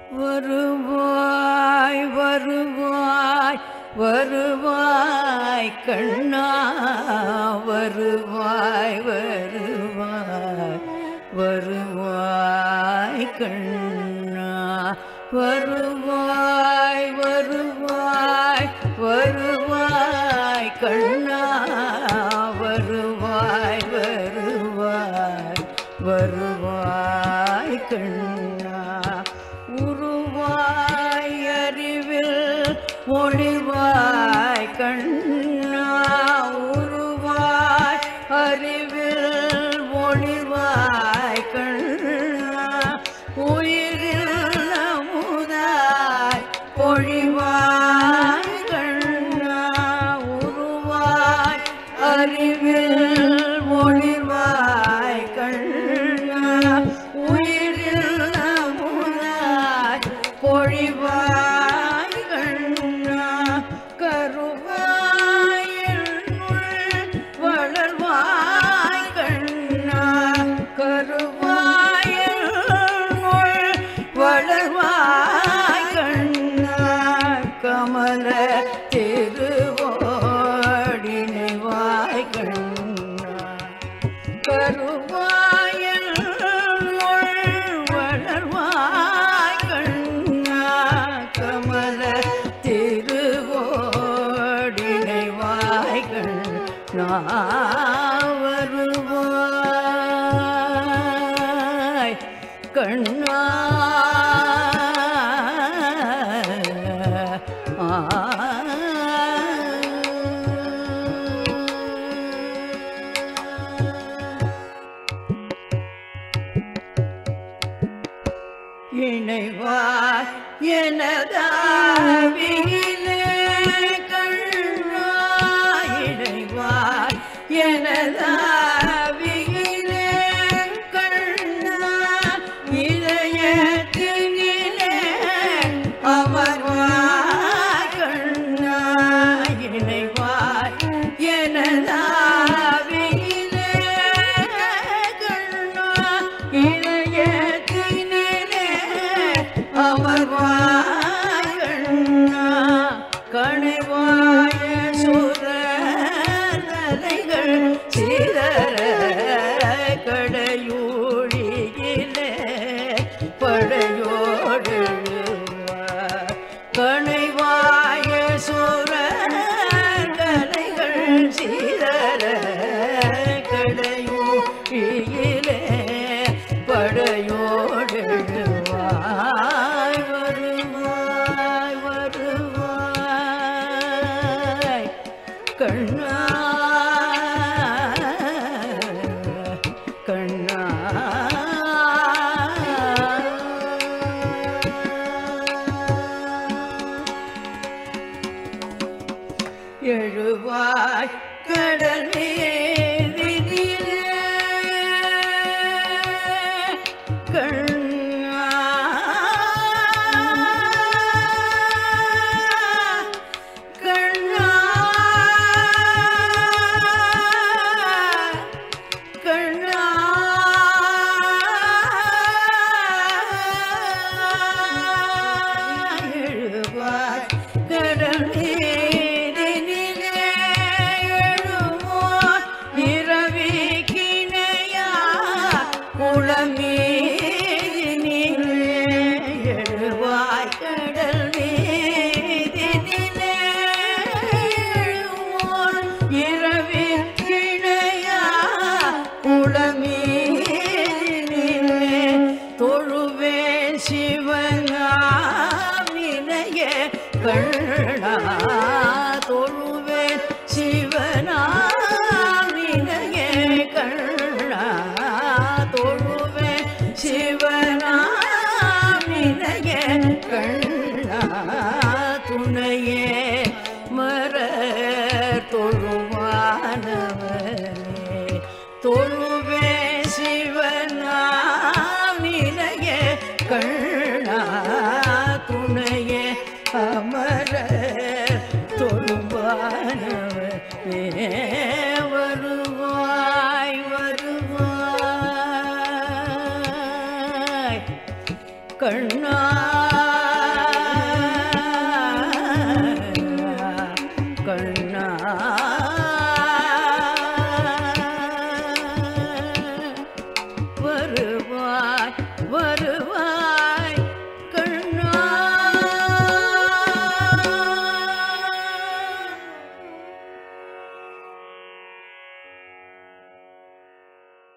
வருவாய் வருவாய் வருவாய் கண்ணா வருவாய் வருவாய் வருவாய் கண்ணா வருவாய் வருவாய் வருவாய் கண்ணா வருவாய் வருவாய் வருவாய் கண்ணா உருவாய் அறிவில் ஒளிவாய் கண்ணா உருவாய் அறிவில் ஒளிவாய் கண்ணா உயிரில் அமுதாய் பொழிவாய் கண்ணா உருவாய் அறிவில் ஒளிவாய் கண்ணா உயிரில் அமுதாய் பொழிவாய் கண்ணா கருவாய் என்னுள் வளர்வாய் கண்ணா கருவாய் என்னுள் வளர்வாய் கண்ணா கமல திருவோடினைவாய் கண்ணா கருவாயில் வளர்வாய் கண்ணா கமல திருவோடினைவாய் கண்ணா வருவாய் கண்ணா இணைவாய் எனதாவிலே கண்ணா இணைவாய் எனதாவிலே கண்ணா இதயத்தினிலே அமர்வாய் கண்ணா இணைவாய் எனதாவிலே கண்ணா இதயத்தினிலே அமர்வாய் கண்ணா கணிவாய சுரலைகள் சிதற கடையூழியிலே படையோடு கணிவாய சுரலைகள் சிதற கடையூழியிலே படையோடு வருவாய் வருவாய் வருவாய் கண்ணா கண்ணா எழுவாய் கடல் நீரினிலே கண்ணா கண்ணா கண்ணா எழுவாய் கடல் நீரினிலே எழுவோர் இரவி கிணையா குளமீதினிலே எழுவாய் கடல் நீதினிலே எழுவோர் இரவி கிணையா குளமீதினிலே தொழுவே சிவனாமினைய கண்ணா தொழுவே சிவனாமினைய கண்ணா தொழுவே சிவனாமினைய கண்ணா துணையே மர தொழுவானவனே தொழுவே சிவனாமினைய கண்ணா துணையே அமர தொழுவானவனே வருவாய் வருவாய் கண்ணா